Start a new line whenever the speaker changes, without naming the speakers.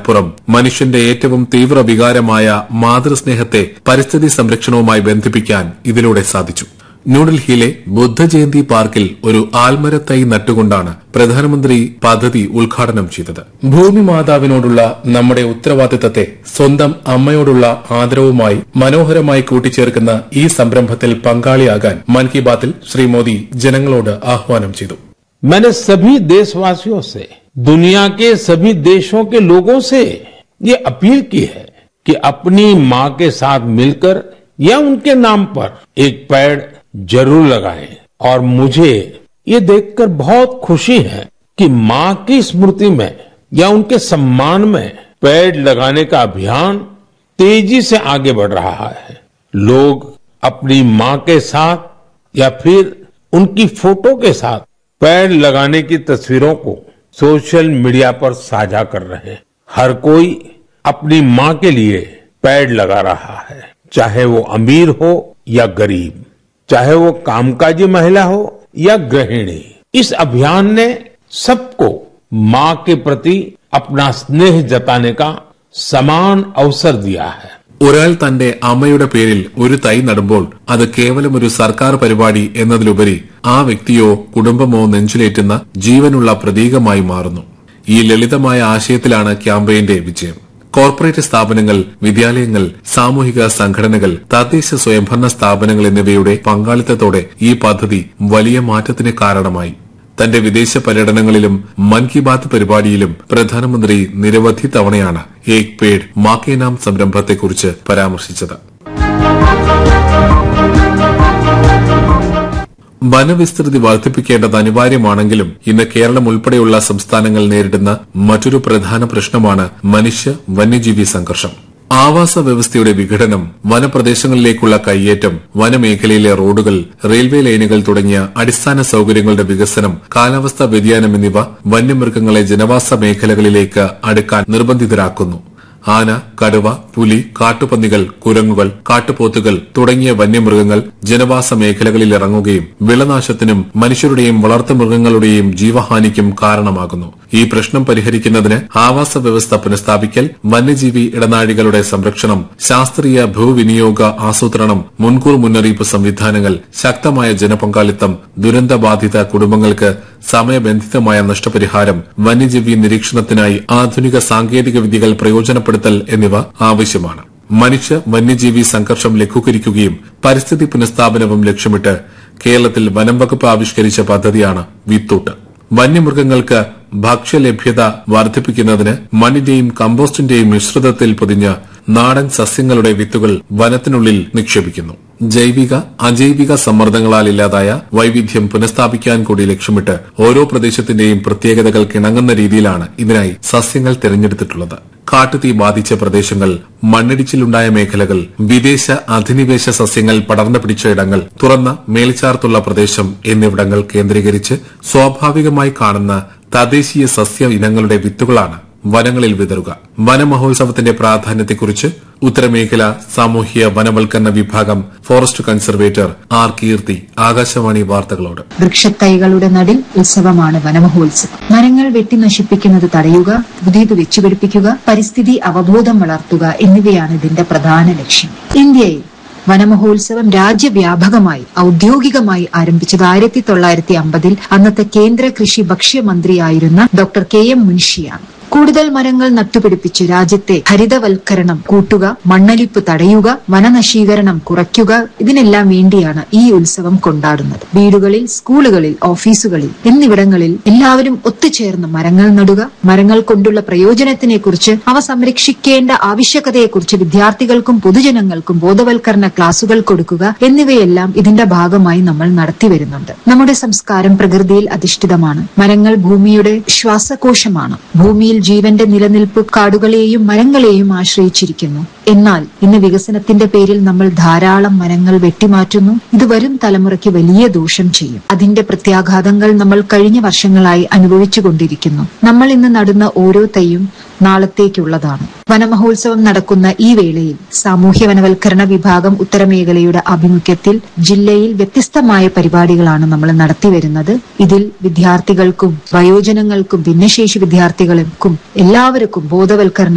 എന്നതിനപ്പുറം മനുഷ്യന്റെ ഏറ്റവും തീവ്ര വികാരമായ മാതൃസ്നേഹത്തെ പരിസ്ഥിതി സംരക്ഷണവുമായി ബന്ധിപ്പിക്കാൻ ഇതിലൂടെ സാധിച്ചു ന്യൂഡൽഹിയിലെ ബുദ്ധജയന്തി പാർക്കിൽ ഒരു ആൽമരത്തൈ നട്ടുകൊണ്ടാണ് പ്രധാനമന്ത്രി പദ്ധതി ഉദ്ഘാടനം ചെയ്തത് ഭൂമി മാതാവിനോടുള്ള നമ്മുടെ ഉത്തരവാദിത്തത്തെ സ്വന്തം അമ്മയോടുള്ള ആദരവുമായി മനോഹരമായി കൂട്ടിച്ചേർക്കുന്ന ഈ സംരംഭത്തിൽ പങ്കാളിയാകാൻ മൻ കി ബാത്തിൽ ശ്രീ മോദി ജനങ്ങളോട് ആഹ്വാനം ചെയ്തു
मैंने सभी देशवासियों से दुनिया के सभी देशों के लोगों से ये अपील की है कि अपनी माँ के साथ मिलकर या उनके नाम पर एक पेड़ जरूर लगाएं और मुझे ये देखकर बहुत खुशी है कि माँ की स्मृति में या उनके सम्मान में पेड़ लगाने का अभियान तेजी से आगे बढ़ रहा है लोग अपनी माँ के साथ या फिर उनकी फोटो के साथ पेड़ लगाने की तस्वीरों को सोशल मीडिया पर साझा कर रहे हैं हर कोई अपनी माँ के लिए पेड़ लगा रहा है चाहे वो अमीर हो या गरीब चाहे वो कामकाजी महिला हो या गृहिणी इस अभियान ने सबको माँ के प्रति अपना स्नेह जताने का समान अवसर दिया है
ഒരാൾ തന്റെ അമ്മയുടെ പേരിൽ ഒരു തൈ നടുമ്പോൾ അത് കേവലം ഒരു സർക്കാർ പരിപാടി എന്നതിലുപരി ആ വ്യക്തിയോ കുടുംബമോ നെഞ്ചിലേറ്റുന്ന ജീവനുള്ള പ്രതീകമായി മാറുന്നു ഈ ലളിതമായ ആശയത്തിലാണ് ക്യാമ്പയിന്റെ വിജയം കോർപ്പറേറ്റ് സ്ഥാപനങ്ങൾ വിദ്യാലയങ്ങൾ സാമൂഹിക സംഘടനകൾ തദ്ദേശ സ്വയംഭരണ സ്ഥാപനങ്ങൾ എന്നിവയുടെ പങ്കാളിത്തത്തോടെ ഈ പദ്ധതി വലിയ മാറ്റത്തിന് കാരണമായി തന്റെ വിദേശ പര്യടനങ്ങളിലും മൻ കി ബാത്ത് പരിപാടിയിലും പ്രധാനമന്ത്രി നിരവധി തവണയാണ് ഏക് പേഡ് മാക്കേ നാം സംരംഭത്തെക്കുറിച്ച് പരാമർശിച്ചത് വനവിസ്തൃതി വർദ്ധിപ്പിക്കേണ്ടത് അനിവാര്യമാണെങ്കിലും ഇന്ന് കേരളം ഉൾപ്പെടെയുള്ള സംസ്ഥാനങ്ങൾ നേരിടുന്ന മറ്റൊരു പ്രധാന പ്രശ്നമാണ് മനുഷ്യ വന്യജീവി സംഘർഷം ആവാസ വ്യവസ്ഥയുടെ വിഘടനം വനപ്രദേശങ്ങളിലേക്കുള്ള കയ്യേറ്റം വനമേഖലയിലെ റോഡുകൾ റെയിൽവേ ലൈനുകൾ തുടങ്ങിയ അടിസ്ഥാന സൌകര്യങ്ങളുടെ വികസനം കാലാവസ്ഥാ വ്യതിയാനം എന്നിവ വന്യമൃഗങ്ങളെ ജനവാസ മേഖലകളിലേക്ക് അടുക്കാൻ നിർബന്ധിതരാക്കുന്നു ആന കടുവ പുലി കാട്ടുപന്നികൾ കുരങ്ങുകൾ കാട്ടുപോത്തുകൾ തുടങ്ങിയ വന്യമൃഗങ്ങൾ ജനവാസ മേഖലകളിൽ ഇറങ്ങുകയും വിളനാശത്തിനും മനുഷ്യരുടെയും വളർത്തുമൃഗങ്ങളുടെയും ജീവഹാനിക്കും കാരണമാകുന്നു ഈ പ്രശ്നം പരിഹരിക്കുന്നതിന് ആവാസ വ്യവസ്ഥ പുനഃസ്ഥാപിക്കൽ വന്യജീവി ഇടനാഴികളുടെ സംരക്ഷണം ശാസ്ത്രീയ ഭൂവിനിയോഗ ആസൂത്രണം മുൻകൂർ മുന്നറിയിപ്പ് സംവിധാനങ്ങൾ ശക്തമായ ജനപങ്കാളിത്തം ദുരന്തബാധിത കുടുംബങ്ങൾക്ക് സമയബന്ധിതമായ നഷ്ടപരിഹാരം വന്യജീവി നിരീക്ഷണത്തിനായി ആധുനിക സാങ്കേതിക വിദ്യകൾ പ്രയോജനപ്പെടുത്തൽ എന്നിവ ആവശ്യമാണ് മനുഷ്യ വന്യജീവി സംഘർഷം ലഘൂകരിക്കുകയും പരിസ്ഥിതി പുനഃസ്ഥാപനവും ലക്ഷ്യമിട്ട് കേരളത്തിൽ വനം വകുപ്പ് ആവിഷ്കരിച്ച പദ്ധതിയാണ് വിത്തൂട്ട് വന്യമൃഗങ്ങൾക്ക് ഭക്ഷ്യലഭ്യത വർദ്ധിപ്പിക്കുന്നതിന് മണ്ണിന്റെയും കമ്പോസ്റ്റിന്റെയും മിശ്രിതത്തിൽ പൊതിഞ്ഞ നാടൻ സസ്യങ്ങളുടെ വിത്തുകൾ വനത്തിനുള്ളിൽ നിക്ഷേപിക്കുന്നു ജൈവിക അജൈവിക സമ്മർദ്ദങ്ങളാൽ ഇല്ലാതായ വൈവിധ്യം പുനഃസ്ഥാപിക്കാൻ കൂടി ലക്ഷ്യമിട്ട് ഓരോ പ്രദേശത്തിന്റെയും പ്രത്യേകതകൾക്കിണങ്ങുന്ന രീതിയിലാണ് ഇതിനായി സസ്യങ്ങൾ തിരഞ്ഞെടുത്തിട്ടുള്ളത് കാട്ടുതീ ബാധിച്ച പ്രദേശങ്ങൾ മണ്ണിടിച്ചിലുണ്ടായ മേഖലകൾ വിദേശ അധിനിവേശ സസ്യങ്ങൾ പടർന്നു പിടിച്ച ഇടങ്ങൾ തുറന്ന മേൽച്ചാർത്തുള്ള പ്രദേശം എന്നിവിടങ്ങൾ കേന്ദ്രീകരിച്ച് സ്വാഭാവികമായി കാണുന്ന തദ്ദേശീയ സസ്യ ഇനങ്ങളുടെ വിത്തുകളാണ് വനങ്ങളിൽ വിതറുക വനമഹോത്സവത്തിന്റെ പ്രാധാന്യത്തെക്കുറിച്ച് ഉത്തരമേഖല സാമൂഹ്യ വനവൽക്കരണ വിഭാഗം forest conservator R Keerthi Akashvani വാർത്തകളോട്
വൃക്ഷത്തൈകളുടെ നടിൽ ഉത്സവമാണ് വനമഹോത്സവം മരങ്ങൾ വെട്ടി നശിപ്പിക്കുന്നത് തടയുക പുതിയത് വെച്ചുപിടിപ്പിക്കുക പരിസ്ഥിതി അവബോധം വളർത്തുക എന്നിവയാണ് ഇതിന്റെ പ്രധാന ലക്ഷ്യം ഇന്ത്യയിൽ വനമഹോത്സവം രാജ്യവ്യാപകമായി ഔദ്യോഗികമായി ആരംഭിച്ചത് ആയിരത്തി തൊള്ളായിരത്തി അമ്പതിൽ അന്നത്തെ കേന്ദ്ര കൃഷി ഭക്ഷ്യമന്ത്രിയായിരുന്ന ഡോക്ടർ കെ എം മുൻഷിയാണ് കൂടുതൽ മരങ്ങൾ നട്ടുപിടിപ്പിച്ച് രാജ്യത്തെ ഹരിതവൽക്കരണം കൂട്ടുക മണ്ണൊലിപ്പ് തടയുക വനനശീകരണം കുറയ്ക്കുക ഇതിനെല്ലാം വേണ്ടിയാണ് ഈ ഉത്സവം കൊണ്ടാടുന്നത് വീടുകളിൽ സ്കൂളുകളിൽ ഓഫീസുകളിൽ എന്നിവിടങ്ങളിൽ എല്ലാവരും ഒത്തുചേർന്ന് മരങ്ങൾ നടുക മരങ്ങൾ കൊണ്ടുള്ള പ്രയോജനത്തിനെ കുറിച്ച് അവ സംരക്ഷിക്കേണ്ട ആവശ്യകതയെക്കുറിച്ച് വിദ്യാർത്ഥികൾക്കും പൊതുജനങ്ങൾക്കും ബോധവൽക്കരണ ക്ലാസുകൾ കൊടുക്കുക എന്നിവയെല്ലാം ഇതിന്റെ ഭാഗമായി നമ്മൾ നടത്തിവരുന്നുണ്ട് നമ്മുടെ സംസ്കാരം പ്രകൃതിയിൽ അധിഷ്ഠിതമാണ് മരങ്ങൾ ഭൂമിയുടെ ശ്വാസകോശമാണ് ഭൂമിയിൽ ജീവന്റെ നിലനിൽപ്പ് കാടുകളെയും മരങ്ങളെയും ആശ്രയിച്ചിരിക്കുന്നു എന്നാൽ ഇന്ന് വികസനത്തിന്റെ പേരിൽ നമ്മൾ ധാരാളം മരങ്ങൾ വെട്ടിമാറ്റുന്നു ഇത് വരും തലമുറയ്ക്ക് വലിയ ദോഷം ചെയ്യും അതിന്റെ പ്രത്യാഘാതങ്ങൾ നമ്മൾ കഴിഞ്ഞ വർഷങ്ങളായി അനുഭവിച്ചുകൊണ്ടിരിക്കുന്നു നമ്മൾ ഇന്ന് നടുന്ന ഓരോ തൈയും നാളത്തേക്കുള്ളതാണ് വനമഹോത്സവം നടക്കുന്ന ഈ വേളയിൽ സാമൂഹ്യ വനവൽക്കരണ വിഭാഗം ഉത്തരമേഖലയുടെ ആഭിമുഖ്യത്തിൽ ജില്ലയിൽ വ്യത്യസ്തമായ പരിപാടികളാണ് നമ്മൾ നടത്തിവരുന്നത് ഇതിൽ വിദ്യാർത്ഥികൾക്കും വയോജനങ്ങൾക്കും ഭിന്നശേഷി വിദ്യാർത്ഥികൾക്കും എല്ലാവർക്കും ബോധവൽക്കരണ